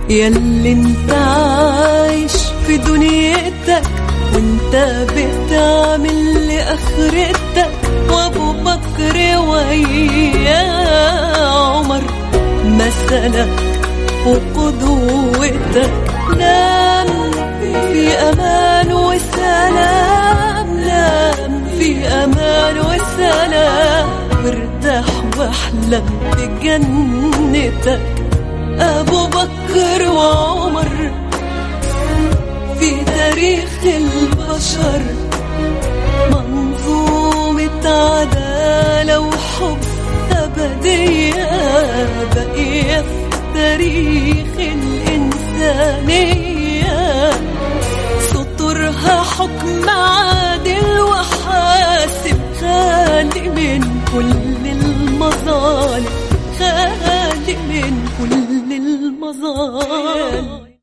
ياللي انت عايش في دنيتك وانت بتعمل لآخرتك وابو بكر ويا عمر مثلك وقدوتك نام في أمان وسلام نام في أمان وسلام وارتاح واحلم بجنتك أبو بكر وعمر في تاريخ البشر منظومة عدالة وحب أبدية بقية في تاريخ الإنسانية سطرها حكم عادل وحاسب خالي من كل المظالم خالي من كل المظالم